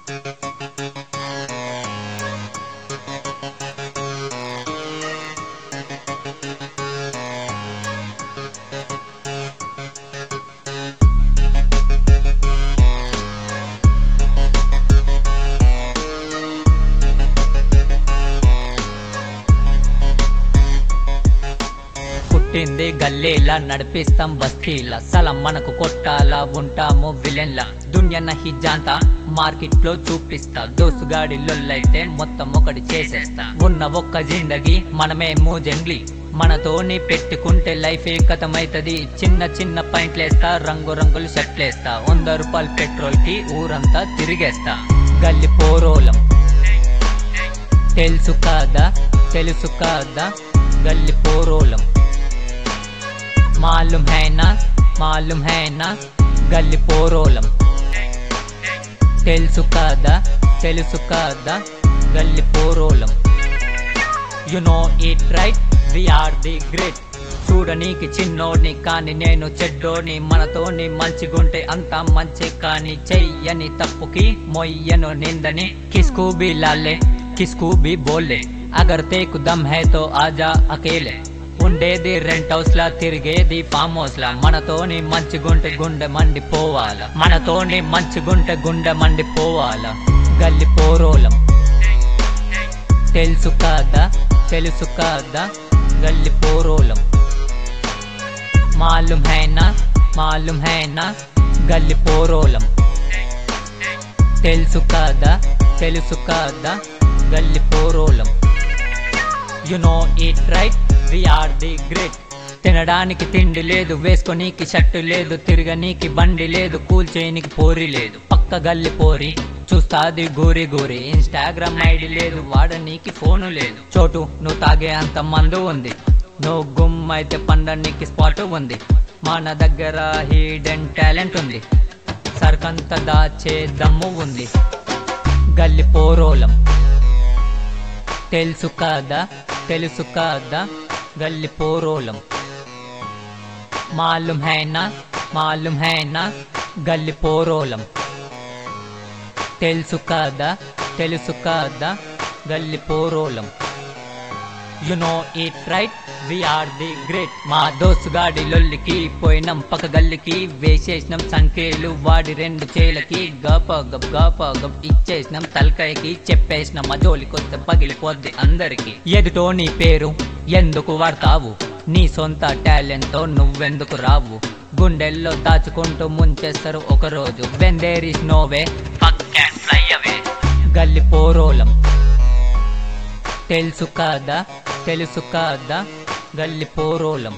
పుట్టింది గల్లీలా నడిపిస్తాం బస్తీలా సలం మనకు కొట్టాలా ఉంటాము విలన్లా దున్యన్న హిజాంతా మార్కెట్ లో చూపిస్తా దోసుగాడి లొల్లైతే మొత్తం ఒకటి చేసేస్తా ఉన్న ఒక్క జిందగీ మనమే మూజంగ్లీ మనతోని పెట్టుకుంటే లైఫ్ ఏ కథమైతది చిన్న చిన్న పాయింట్లేస్తా రంగు రంగులు షర్ట్లేస్తా వంద రూపాయలు పెట్రోల్ కి ఊరంతా తిరిగేస్తా గల్లి పోరోలం తెలుసు కాదా తెలుసు కాదా గల్లి పోరోలం మాలూం है ना మాలూం है ना గల్లి పోరోలం తెలుసు కాదా తెలుసు కాదా గల్లి పోరోలం you know it right we are the great చూడనీకి చిన్నోడిని కానీ నేను చెడ్డోని మనతోని మంచిగుంటే అంతా మంచి కానీ చెయ్యని తప్పుకి మొయ్యను నిందని కిస్కు బి లాలే కిస్కు బి బోలే అగర్ తేకు దమ్ హై తో ఆజా అకేలే ఉండేది రెంట్ హౌస్ లా తిరిగేది ఫామ్ హౌస్ లా మనతోని మంచిగుంటే గుండె మండిపోవాల మనతోని మంచిగుంటే గుండె మండిపోవాల గల్లి పోరోలం తెలుసు కాదా తెలుసు కాదా గల్లి పోరోలం మాలూం है ना మాలూం है ना గల్లి పోరోలం తెలుసు కాదా తెలుసు కాదా గల్లి పోరోలం you know it right we are the great తినడానికి తిండి లేదు వేసుకోనీకి షర్టు లేదు తిరగనీకి బండి లేదు కూల్చేయనికి పోరి లేదు పక్క గల్లి పోరి చూస్తాది గోరి గోరి ఇన్స్టాగ్రామ్ ఐడి లేదు వాడనీకి ఫోను లేదు చోటు నువ్వు తాగే అంత మందు ఉంది నువ్వు గుమ్ అయితే పండనీకి స్పాట్ ఉంది మన దగ్గర హిడెన్ టాలెంట్ ఉంది సర్కంత దాచే దమ్ము ఉంది గల్లి పోరోలం తెలుసు కాదా తెలుసు కాదా గల్లి పోరోలం మాలూం है ना మాలూం है ना గల్లి పోరోలం తెలుసు కాదా తెలుసు కాదా గల్లి పోరోలం you know it right we are the great మా దోస్తు గాడి లొల్లికి పోయినాం పక్క గల్లికి వేసేసినాం సంఖ్యలు వాడి రెండు చేలకి గప గప్ గప గప్ ఇచ్చేసినాం తలకాయకి చెప్పేసినాం అదోలి కొత్త పగిలిపోద్ది అందరికి ఎదుటో నీ పేరు ఎందుకు వాడతావు నీ సొంత టాలెంట్ తో నువ్వెందుకు రావు గుండెల్లో దాచుకుంటూ ముంచేస్తారు ఒకరోజు when there is no way fly away గల్లి పోరోలం తెలుసు కాదా తెలుసు కాదా గల్లి పోరోలం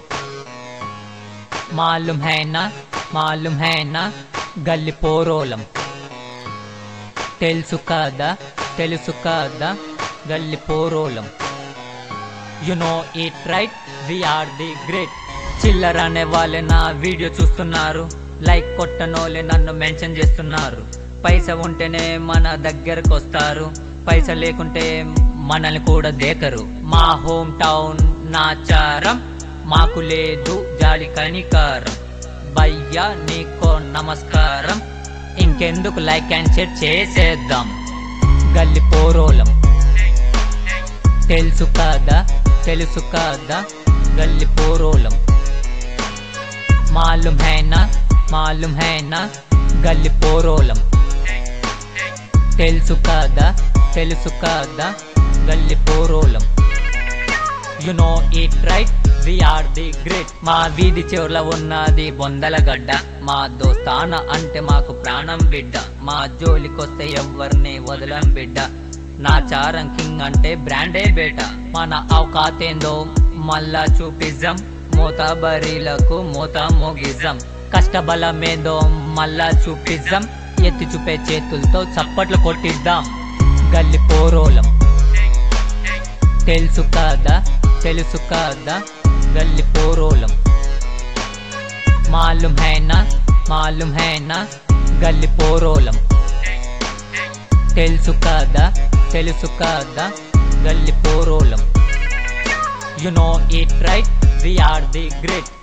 మాలూం है ना మాలూం है ना గల్లి పోరోలం తెలుసు కాదా తెలుసు కాదా గల్లి పోరోలం you know it right we are the great చిల్లర అనే వాళ్ళే నా వీడియో చూస్తున్నారు లైక్ కొట్టనోళ్ళే నన్ను మెన్షన్ చేస్తున్నారు పైస ఉంటేనే మన దగ్గరకు వస్తారు పైస లేకుంటే మనల్ని కూడా దేకరు మా హోమ్ టౌన్ నాచారం మాకు లేదు జాలి కనికారం భయ్యా నీకో నమస్కారం ఇంకెందుకు లైక్ అండ్ షేర్ చేసేద్దాం గల్లి పోరోలం తెలుసు కాదా తెలుసు కాదా గల్లి పోరోలం మాలూం है ना మాలూం है ना గల్లి పోరోలం తెలుసు కాదా తెలుసు కాదా గల్లి పోరోలం you know it right we are the great మా వీధి చివరలో ఉన్నది బొందల గడ్డ మా దోస్తాన అంటే మాకు ప్రాణం బిడ్డ మా జోలికొస్తే ఎవ్వరిని వదలం బిడ్డ నా చారం కింగ్ అంటే బ్రాండే బేట మన అవకాతేందో మళ్ళా చూపిజం మోతాబరీలకు మోతా మోగిజం కష్టబలమేదో మళ్ళా చూపిజం ఎత్తి చూపే చేతులతో చప్పట్లు కొట్టిద్దాం గల్లి పోరోలం తెలుసు కాదా తెలుసు కాదా గల్లి పోరోలం మాలూం है ना మాలూం है ना గల్లి పోరోలం తెలుసు కాదా తెలుసు కాదా గల్లి పోరోలం you know it right we are the great